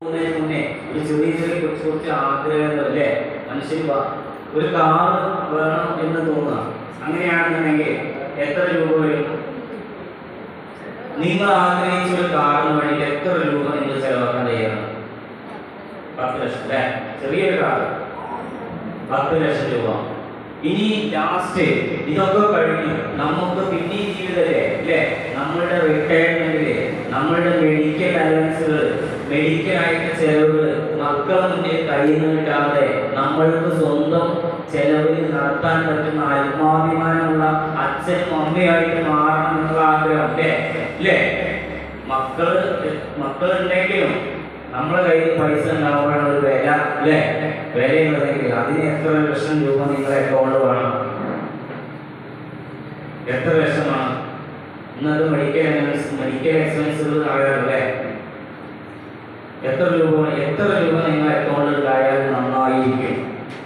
പോകുന്നതിന് മുന്നേ ഒരു ചെറിയ ചെറിയ കുറച്ച് കുറച്ച് ആഗ്രഹങ്ങൾ അല്ലേ മനുഷ്യൻ വ- ഒരു കാർ വേണം എന്ന് തോന്നുക അങ്ങനെയാണെന്നുണ്ടെങ്കിൽ എത്ര രൂപ വരും നിങ്ങൾ ആഗ്രഹിച്ച ഒരു കാറിന് വേണ്ടി എത്ര രൂപ നിങ്ങൾ ചെലവാക്കാൻ തയ്യാറാണ് പത്ത് ലക്ഷം അല്ലേ ചെറിയൊരു കാർ പത്ത് ലക്ഷം രൂപ ഇനി ലാസ്റ്റ് ഇതൊക്കെ കഴിഞ്ഞു നമുക്ക് പിന്നെ ഈ ജീവിതത്തിലെ അല്ലേ നമ്മളുടെ റിട്ടയർമെന്റില് നമ്മളുടെ മെഡിക്കൽ അലവൻസുകൾ മെഡിക്കൽ ആയിട്ട് ചെലവുകൾ മക്കളെ മുന്നിൽ കയ്യിൽ കിട്ടാതെ നമ്മൾക്ക് സ്വന്തം ചെലവിൽ നടത്താൻ പറ്റുന്ന ആത്മാഭിമാനമുള്ള അച്ഛനും അമ്മയായിട്ട് മാറണം എന്നുള്ള ആഗ്രഹം അല്ലേ അല്ലേ മക്കള് മക്കളുണ്ടെങ്കിലും നമ്മളെ കയ്യിൽ പൈസ ഉണ്ടാവുകയാണ് ഒരു വില അല്ലേ വിലയുള്ളതെങ്കിൽ അതിന് എത്ര ലക്ഷം രൂപ നിങ്ങളെ അക്കൗണ്ട് വേണം എത്ര ലക്ഷമാണ് ഇന്നത് മെഡിക്കൽ മെഡിക്കൽ എക്സ്പെൻസുകൾ ആയാലല്ലേ എത്ര രൂപ എത്ര രൂപ നിങ്ങളെ അക്കൗണ്ടിൽ ഉണ്ടായാൽ നന്നായിരിക്കും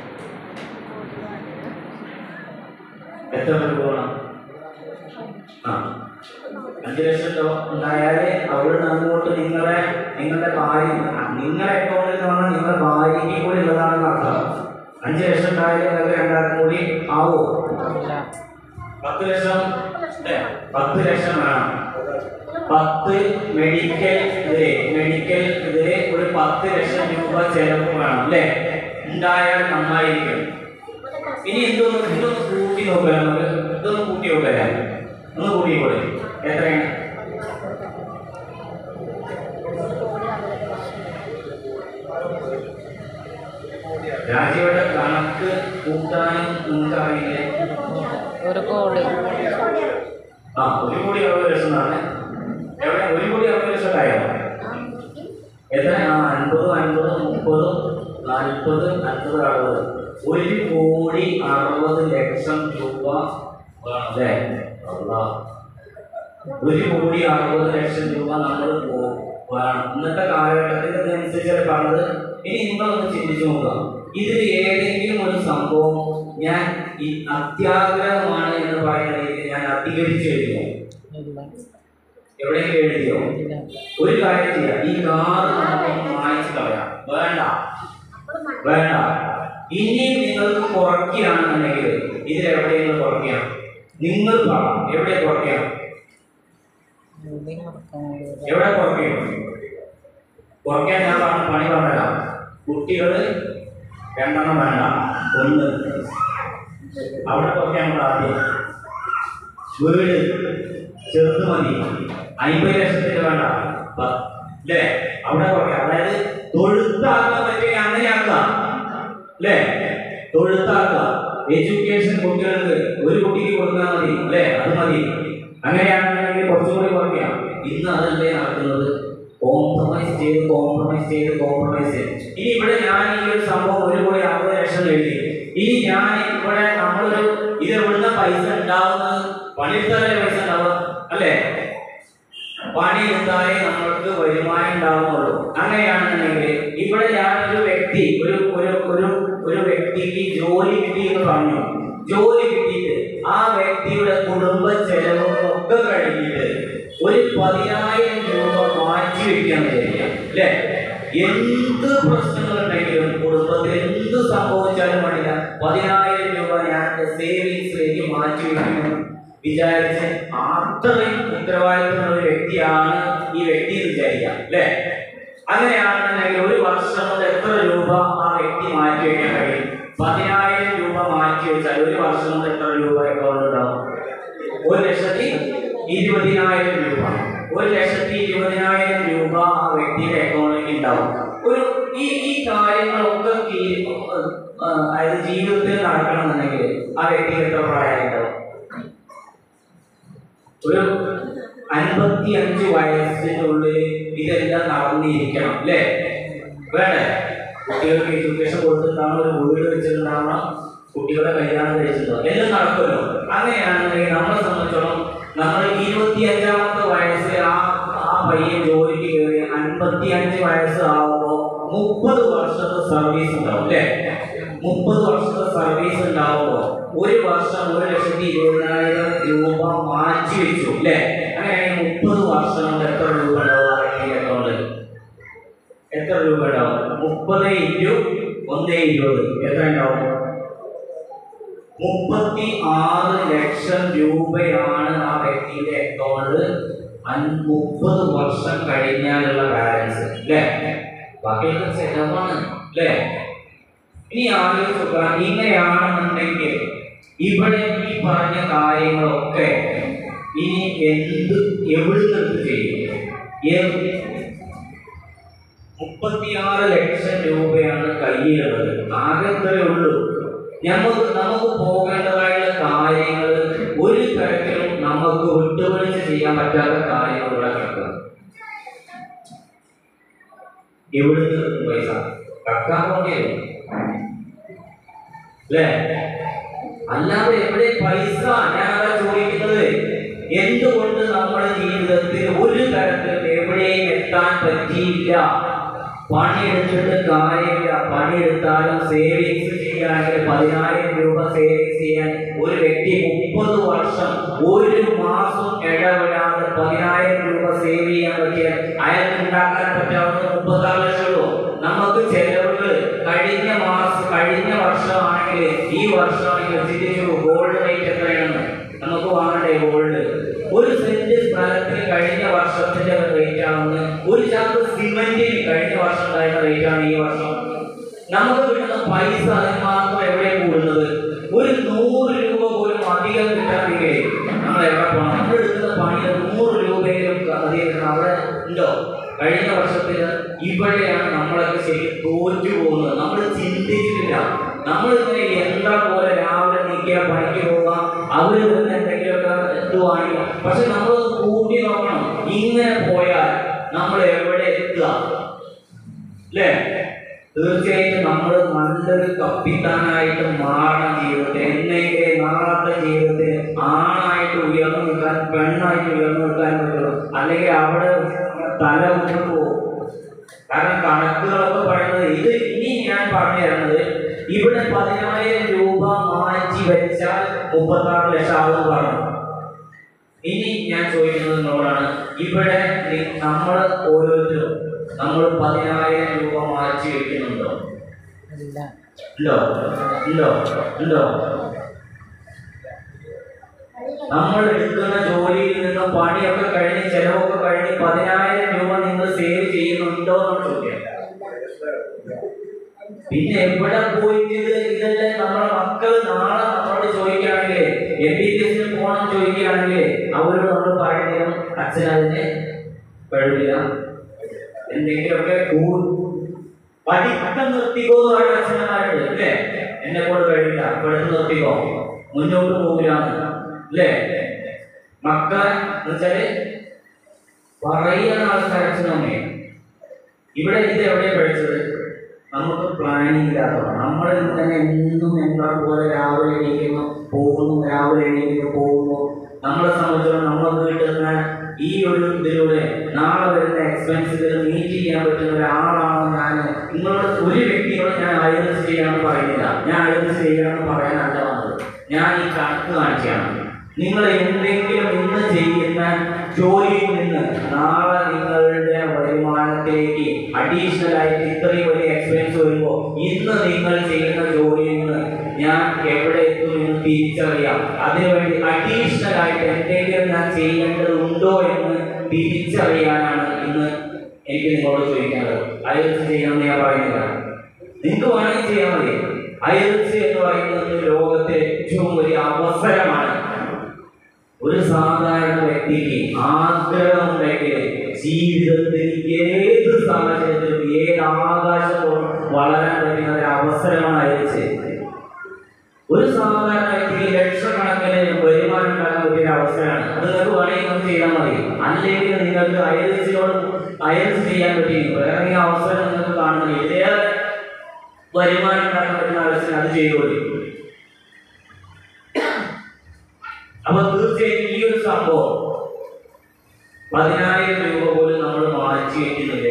എത്ര രൂപ വേണം ആ അഞ്ച് ലക്ഷം രൂപ ഉണ്ടായാല് അവിടെ അങ്ങോട്ട് നിങ്ങളെ നിങ്ങളുടെ ഭാര്യ നിങ്ങളുടെ അക്കൗണ്ടിൽ എന്ന് പറഞ്ഞാൽ നിങ്ങളുടെ ഭാര്യയ്ക്ക് കൂടി ഉള്ളതാണെന്ന് അർത്ഥം അഞ്ച് ലക്ഷം ഉണ്ടായാലും നിങ്ങൾക്ക് രണ്ടാൾക്കും കൂടി ആവോ പത്ത് ലക്ഷം അല്ലേ പത്ത് ലക്ഷം വേണം പത്ത് മെഡിക്കൽ ഇതിലെ മെഡിക്കൽ ഇതിലെ ഒരു പത്ത് ലക്ഷം രൂപ ചെലവ് വേണം അല്ലേ ഉണ്ടായാൽ നന്നായിരിക്കും ഇനി എന്തോന്ന് ഇതൊന്ന് കൂട്ടി നോക്കുക നമുക്ക് ഇതൊന്ന് കൂട്ടി നോക്കുക ഒന്ന് കൂട്ടിക്കോളെ എത്രയാണ് രാജയുടെ കണക്ക് കൂട്ടാനും നിങ്ങൾക്കറിയില്ലേ ഒരു കോടി ആ ഒരു കോടി അറുപത് ലക്ഷം ആണ് എവിടെ ഒരു കോടി അറുപത് ലക്ഷം ആയോ എത്ര ആ അൻപതും അൻപതും മുപ്പതും നാൽപ്പത് അൻപത് അറുപത് ഒരു കോടി അറുപത് ലക്ഷം രൂപ വേണം അല്ലേ അള്ളാ. ഒരു കോടി അറുപത് ലക്ഷം രൂപ നമ്മൾ വേണം ഇന്നത്തെ കാലഘട്ടത്തിൽ അതനുസരിച്ചാണ് പറഞ്ഞത് ഇനി നിങ്ങളൊന്ന് ചിന്തിച്ചു നോക്കുക ഇതിൽ ഏതെങ്കിലും ഒരു സംഭവം ഞാൻ ഈ അത്യാഗ്രഹമാണ് എന്ന് പറയുന്ന രീതിയിൽ ഞാൻ അധികരിച്ചു കഴിഞ്ഞു ഇല്ല എവിടെയെങ്കിലും എഴുതിയോ ഇല്ല ഒരു കാര്യം ചെയ്യാം ഈ കാർ നമുക്ക് വാങ്ങിച്ചു കളയാം വേണ്ട വേണ്ട ഇനിയും നിങ്ങൾക്ക് കുറയ്ക്കുകയാണെന്നുണ്ടെങ്കിൽ ഇതിൽ എവിടെയെങ്കിലും കുറയ്ക്കാം നിങ്ങൾ പറ എവിടെ കുറയ്ക്കാം എവിടെയും കൊടുക്കാൻ കഴിയില്ല എവിടെ കുറയ്ക്കും കുറയ്ക്കാൻ ഞാൻ പറഞ്ഞ പണി പറഞ്ഞുതരാം കുട്ടികൾ രണ്ടെണ്ണം വേണ്ട ഒന്ന് അവിടെ കുറയ്ക്കാൻ നമ്മൾ ആദ്യം വീട് ചെറുത് മതി അമ്പത് ലക്ഷത്തിന് വേണ്ട പ- അല്ലേ അവിടെ കുറയ്ക്കാം അതായത് തൊഴുത്താക്കാൻ പറ്റിയ അങ്ങനെയാക്കാം അല്ലേ തൊഴുത്താക്കുക എഡ്യൂക്കേഷൻ കുട്ടികൾക്ക് ഒരു കുട്ടിക്ക് കൊടുത്താൽ മതി അല്ലേ അത് മതി അങ്ങനെയാണെന്നുണ്ടെങ്കിൽ കുറച്ചുകൂടി കുറയ്ക്കാം ഇന്ന് അതല്ലേ നടക്കുന്നത് കോംപ്രമൈസ് ചെയ്ത് കോംപ്രമൈസ് ചെയ്ത് കോംപ്രമൈസ് ചെയ്ത് ഇനി ഇവിടെ ഞാൻ ഈ ഒരു സംഭവം ഒരു കോടി അറുപത് ലക്ഷം എഴുതി ഇനി ഞാൻ ഇവിടെ നമ്മളൊരു ഇത് എവിടുന്ന പൈസ ഉണ്ടാവുന്നത് പണിയെടുത്താലേ പൈസ ഉണ്ടാവുക അല്ലേ പണി എടുത്താലേ നമ്മൾക്ക് വരുമാനം ഉണ്ടാവുന്നുള്ളൂ അങ്ങനെയാണെന്നുണ്ടെങ്കിൽ ഇവിടെ ഞാനൊരു വ്യക്തി ഒരു ഒരു ഒരു ഒരു വ്യക്തിക്ക് ജോലി കിട്ടി എന്ന് പറഞ്ഞു ജോലി കിട്ടിയിട്ട് ആ വ്യക്തിയുടെ കുടുംബ ചെലവുകളൊക്കെ കഴിഞ്ഞിട്ട് ഒരു പതിനായിരം രൂപ മാറ്റി വെക്കാൻ വിചാരിക്കാം അല്ലേ എന്ത് പ്രശ്നങ്ങളുണ്ടെങ്കിലും കുടുംബത്തിൽ എന്ത് സംഭവിച്ചാലും വേണ്ടില്ല പതിനായിരം രൂപ ഞാൻ സേവിങ്സിലേക്ക് മാറ്റി വെക്കുന്നു വിചാരിച്ച് അത്രയും ഉത്തരവാദിത്തമുള്ള ഒരു വ്യക്തിയാണ് ഈ വ്യക്തി എന്ന് വിചാരിക്കാം അല്ലേ അങ്ങനെയാണെന്നുണ്ടെങ്കിൽ ഒരു വർഷം കൊണ്ട് എത്ര രൂപ ആ വ്യക്തി മാറ്റി വെക്കാൻ കഴിയും പതിനായിരം രൂപ മാറ്റി വെച്ചാൽ ഒരു വർഷം കൊണ്ട് എത്ര രൂപ അക്കൗണ്ട് ഉണ്ടാവും ഒരു ലക്ഷത്തി ഇരുപതിനായിരം രൂപ ഒരു ലക്ഷത്തി ഇരുപതിനായിരം രൂപ ആ വ്യക്തിയുടെ അക്കൗണ്ടിലേക്ക് ഉണ്ടാവും ഒരു ഈ ഈ കാര്യങ്ങളൊക്കെ ഈ, ആ, അതായത് ജീവിതത്തിൽ നടക്കണമെന്നുണ്ടെങ്കിൽ ആ വ്യക്തിക്ക് എത്ര പ്രായം ഉണ്ടാവും ഒരു അൻപത്തി അഞ്ച് വയസ്സിനുള്ളിൽ ഇതെല്ലാം നടന്നിരിക്കണം അല്ലേ വേണ്ടേ കുട്ടികൾക്ക് എഡ്യൂക്കേഷൻ കൊടുത്തിട്ടാണ് ഒരു വീട് വെച്ചിട്ടുണ്ടാവണം കുട്ടികളെ കല്യാണം കഴിച്ചിട്ടുണ്ടോ എല്ലാം നടക്കുമല്ലോ അങ്ങനെയാണെന്നുണ്ടെങ്കിൽ നമ്മളെ സംബന്ധിച്ചോളം നമ്മൾ ഇരുപത്തി അഞ്ചാമത്തെ വയസ്സിൽ ആ ആ പയ്യൻ ജോലിക്ക് കയറി അൻപത്തി അഞ്ച് വയസ്സ് ആവുമ്പോൾ മുപ്പത് വർഷത്തെ സർവീസ് ഉണ്ടാവും അല്ലേ മുപ്പത് വർഷത്തെ സർവീസ് ഉണ്ടാവുമ്പോൾ ഒരു വർഷം ഒരു ലക്ഷത്തി ഇരുപതിനായിരം രൂപ മാറ്റി വെച്ചു അല്ലേ അങ്ങനെയാണെങ്കിൽ മുപ്പത് വർഷം കൊണ്ട് എത്ര രൂപ ഉണ്ടാവും ആ വ്യക്തിയുടെ അക്കൗണ്ടിൽ എത്ര രൂപ ഉണ്ടാവും മുപ്പത് ഇൻറ്റു ഒന്ന് ഇരുപത് എത്ര ഉണ്ടാവും മുപ്പത്തി ആറ് ലക്ഷം രൂപയാണ് ആ വ്യക്തിയുടെ അക്കൗണ്ടിൽ മുപ്പത് വർഷം കഴിഞ്ഞാലുള്ള ബാലൻസ് അല്ലേ ബാക്കിയൊക്കെ ചെലവാണ് അല്ലേ ഇനി ആലോചിച്ച് നോക്കുക ഇങ്ങനെയാണെന്നുണ്ടെങ്കിൽ ഇവിടെ ഈ പറഞ്ഞ കാര്യങ്ങളൊക്കെ ഇനി എന്ത് എവിടുന്ന് ചെയ്യും ഏത് മുപ്പത്തിയാറ് ലക്ഷം രൂപയാണ് കയ്യിലുള്ളത് ആകെ ഇത്രയേ ഉള്ളൂ നമുക്ക് നമുക്ക് പോകേണ്ടതായുള്ള കാര്യങ്ങൾ ഒരു തരത്തിലും നമുക്ക് വിട്ടുവീഴ്ച ചെയ്യാൻ പറ്റാത്ത കാര്യങ്ങളുടെ കിടക്കുക എവിടുന്ന് കിട്ടും പൈസ കടക്കാൻ പോകേണ്ടി അല്ലേ അല്ലാതെ എവിടെ പൈസ ഞാൻ അതാ ചോദിക്കുന്നത് എന്തുകൊണ്ട് നമ്മുടെ ജീവിതത്തിൽ ഒരു തരത്തിൽ എവിടെയും എത്താൻ പറ്റിയില്ല പണിയെടുത്തിട്ട് കാര്യമില്ല പണിയെടുത്താലും സേവിങ്സ് ചെയ്യാണെങ്കിൽ പതിനായിരം രൂപ സേവിങ്സ് ചെയ്യാൻ ഒരു വ്യക്തി മുപ്പത് വർഷം ഒരു മാസം ഇടവിടാതെ പതിനായിരം രൂപ സേവ് ചെയ്യാൻ പറ്റിയാൽ അയാൾക്ക് ഉണ്ടാക്കാൻ പറ്റാവുന്ന മുപ്പത്താറ് ലക്ഷമുള്ളൂ നമുക്ക് ചെലവുകൾ കഴിഞ്ഞ മാസം കഴിഞ്ഞ വർഷമാണെങ്കിൽ ഈ വർഷമാണെങ്കിൽ ചിന്തിച്ചു ഗോൾഡ് റേറ്റ് എത്രയാണ് നമുക്ക് വാങ്ങണ്ടേ ഗോൾഡ് ഒരു സെന്റ് സ്ഥലത്തിന് കഴിഞ്ഞ വർഷത്തിന്റെ റേറ്റ് ആണെന്ന് ഒരു ചാക്ക് സിമെന്റിന് കഴിഞ്ഞ വർഷം ഉണ്ടായിരുന്ന റേറ്റ് ആണ് ഈ വർഷം നമുക്ക് കിട്ടുന്ന പൈസ അതിന് മാത്രം എവിടെ കൂടുന്നത് ഒരു നൂറ് രൂപ പോലും അധികം കിട്ടാമെങ്കിൽ നമ്മൾ എവിടെ പോകണം നമ്മൾ എടുക്കുന്ന പണി നൂറ് രൂപയിലും അധികം കിട്ടണം അവിടെ ഉണ്ടോ കഴിഞ്ഞ വർഷത്തിൽ ഇവിടെയാണ് നമ്മളൊക്കെ ശരിക്കും തോറ്റു പോകുന്നത് നമ്മൾ ചിന്തിച്ചിട്ടില്ല നമ്മൾ ഇങ്ങനെ യന്ത്രം പോലെ രാവിലെ നീക്കിയ പണിക്ക് പോവാം അവര് തന്നെ എന്തെങ്കിലുമൊക്കെ എത്തുവാണെങ്കിൽ പക്ഷെ നമ്മൾ കൂട്ടി നോക്കണം ഇങ്ങനെ പോയാൽ നമ്മൾ എവിടെ എത്തുക അല്ലേ തീർച്ചയായിട്ടും നമ്മൾ നല്ലൊരു കപ്പിത്താനായിട്ട് മാറണം ജീവിതത്തിൽ എന്നെങ്കിലും നാളത്തെ ജീവിതത്തിൽ ആണായിട്ട് ഉയർന്നു നിൽക്കാൻ പെണ്ണായിട്ട് ഉയർന്നു നിൽക്കാൻ പറ്റുള്ളൂ അല്ലെങ്കിൽ അവിടെ തല ഉയർന്നു പോകും കാരണം കണക്കുകളൊക്കെ പറയുന്നത് ഇത് ഇനി ഞാൻ പറഞ്ഞു തരുന്നത് ഇവിടെ പതിനായിരം രൂപ മാറ്റി വെച്ചാൽ മുപ്പത്താറ് ലക്ഷം ആവും പറഞ്ഞു ഇനി ഞാൻ ചോദിക്കുന്നത് നിങ്ങളോടാണ് ഇവിടെ നമ്മൾ ഓരോരുത്തരും നമ്മൾ പതിനായിരം രൂപ മാറ്റി വെക്കുന്നുണ്ടോ ഇല്ല ഉണ്ടോ ഉണ്ടോ ഉണ്ടോ നമ്മൾ എടുക്കുന്ന ജോലിയിൽ നിന്ന് പണിയൊക്കെ കഴിഞ്ഞ് ചെലവൊക്കെ കഴിഞ്ഞ് പതിനായിരം രൂപ നിങ്ങൾ സേവ് ചെയ്യുന്നുണ്ടോ എന്ന് ചോദ്യം പിന്നെ എവിടെ പോയിട്ട് ഇത് ഇതെല്ലാം നമ്മളെ മക്കൾ നാളെ നമ്മളോട് ചോദിക്കുകയാണെങ്കിൽ എം ബി ബി എസിന് പോകണം ചോദിക്കുകയാണെങ്കിൽ അവരോട് നമ്മൾ പറയുന്നതിനും അച്ഛൻ അതിന് കഴിവില്ല എന്തെങ്കിലുമൊക്കെ കൂ- പഠിത്തം നിർത്തിക്കോ എന്ന് പറയുന്ന അച്ഛനമാരുണ്ട് അല്ലേ എന്നെ കൊണ്ട് കഴിയില്ല പഠിത്തം നിർത്തിക്കോ മുന്നോട്ട് പോകില്ല അല്ലേ മക്കളെ എന്ന് വെച്ചാല് പറയുന്ന ആൾക്കാർ അച്ഛനമ്മയും ഇവിടെ ഇത് എവിടെയാണ് പഠിച്ചത് നമുക്ക് പ്ലാനിങ് ഇല്ലാത്തതാണ് നമ്മൾ തന്നെ എന്നും എന്താ പോലെ രാവിലെ എണീക്കുന്നു പോകുന്നു രാവിലെ എണീക്കുന്നു പോകുന്നു നമ്മളെ സംബന്ധിച്ചിടത്തോളം നമ്മളെ വീട്ടിൽ നിന്ന് ഈ ഒരു ഇതിലൂടെ നാളെ വരുന്ന എക്സ്പെൻസുകൾ മീറ്റ് ചെയ്യാൻ പറ്റുന്ന ഒരാളാണോ ഞാൻ നിങ്ങളോട് ഒരു വ്യക്തിയോട് ഞാൻ ഐഡൻസ് ചെയ്യാമെന്ന് പറയുന്നില്ല ഞാൻ ഐഡൻസ് ചെയ്യണമെന്ന് പറയാനല്ല വന്നത് ഞാൻ ഈ കണക്ക് കാണിച്ചാണ് നിങ്ങൾ എന്തെങ്കിലും ഇന്ന് ചെയ്യുന്ന ജോലിയിൽ നിന്ന് നാളെ നിങ്ങളുടെ വരുമാനത്തിലേക്ക് അഡീഷണൽ ആയിട്ട് ഇത്രയും വലിയ എക്സ്പെൻസ് വരുമ്പോൾ ഇന്ന് നിങ്ങൾ ചെയ്യുന്ന ജോലിയിൽ നിന്ന് ഞാൻ എവിടെ എത്തും എന്ന് തിരിച്ചറിയാം അതിനുവേണ്ടി അഡീഷണൽ ആയിട്ട് എന്തെങ്കിലും ഞാൻ ചെയ്യേണ്ടതുണ്ടോ എന്ന് തിരിച്ചറിയാനാണ് ഇന്ന് എനിക്ക് നിങ്ങളോട് ചോദിക്കാനുള്ളത് അയൽസ് ചെയ്യണമെന്ന് ഞാൻ പറയുന്നില്ല നിങ്ങൾക്ക് വേണമെങ്കിൽ ചെയ്യാൻ മതി അയൽസ് എന്ന് പറയുന്നത് ലോകത്തെ ഏറ്റവും വലിയ അവസരമാണ് ഒരു സാധാരണ വ്യക്തിക്ക് ആഗ്രഹമുണ്ടെങ്കിൽ ജീവിതത്തിൽ ഏത് സാഹചര്യത്തിലും ഏത് ആകാശത്തോളം വളരാൻ പറ്റുന്ന ഒരു അവസരമാണ് അയച്ച് ഒരു സാധാരണ വ്യക്തിക്ക് ലക്ഷക്കണക്കിന് വരുമാനം ഉണ്ടാക്കാൻ പറ്റിയ ഒരു അവസരമാണ് അത് നിങ്ങൾക്ക് വേണമെങ്കിൽ നമുക്ക് ചെയ്താൽ മതി അല്ലെങ്കിൽ നിങ്ങൾക്ക് അയൽസിനോട് അയൽസ് ചെയ്യാൻ പറ്റി വേറെ ഈ അവസരം നിങ്ങൾക്ക് കാണുന്നില്ല ഇതേറെ വരുമാനം ഉണ്ടാക്കാൻ പറ്റുന്ന അവസരം അത് ചെയ്തോളി അപ്പൊ തീർച്ചയായും ഈ ഒരു സംഭവം പതിനായിരം രൂപ പോലും നമ്മൾ മാറ്റി വെക്കുന്നില്ല